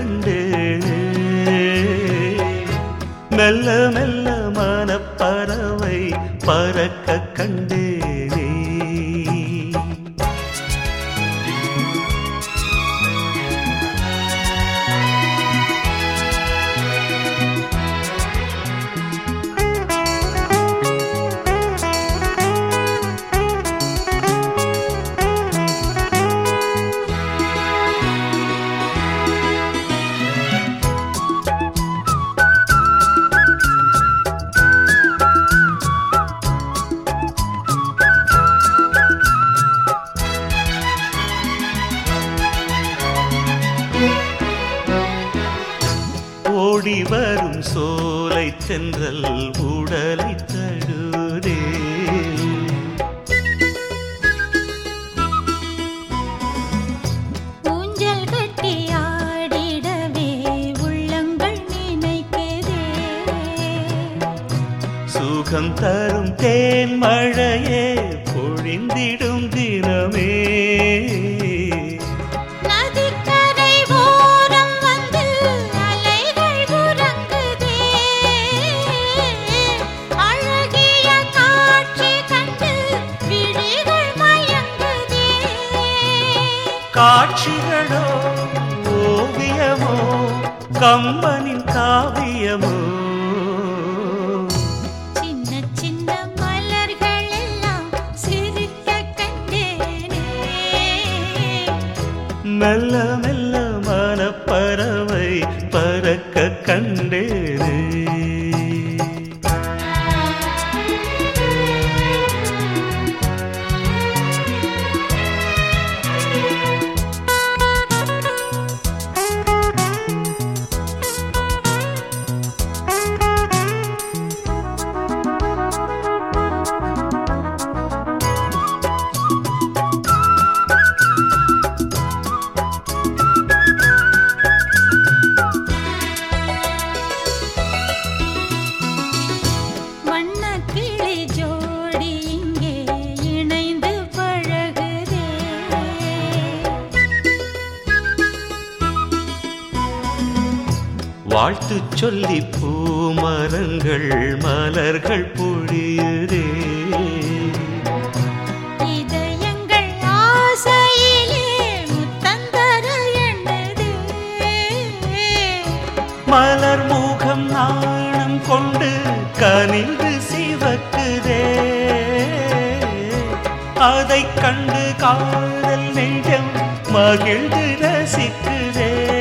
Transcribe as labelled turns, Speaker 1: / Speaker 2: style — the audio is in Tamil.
Speaker 1: கண்டு மெல்ல மெல்ல மனப்பறவை பறக்க கண்டேனே ஓடி வரும் சோலை தென்றல் உடலை தழுதே
Speaker 2: ஊஞ்சல் கட்டி ஆடிடவே உள்ளங்கள் நினைக்குதே
Speaker 1: சுகம் தரும் தேன் மழையே பொழிந்திடும் தினமே
Speaker 2: நதிக்கரை ஓரம் வந்து அலைகள் உறங்குதே அழகிய காட்சி கண்டு விழிகள் மயங்குதே
Speaker 1: காட்சிகளோ ஓவியமோ கம்பனின் காவியமோ
Speaker 2: சின்ன சின்ன மலர்கள் எல்லாம் சிரிக்க கண்டேனே
Speaker 1: மெல்ல மெல்ல மனப்பறவை பறக்க கண்டேனே
Speaker 2: வண்ணக்கிளி ஜோடி இங்கே இணைந்து பழகுதே
Speaker 1: வாழ்த்து சொல்லி பூமரங்கள் மலர்கள் பொழியுதே
Speaker 2: இதயங்கள் ஆசையிலே முத்தந்தர எண்ணுதே
Speaker 1: மலர் முகம் நாணம் கொண்டு கனிந்து சிவக்குதே அதைக் கண்டு காதல் நெஞ்சம் மகிழ்ந்து ரசிக்குதே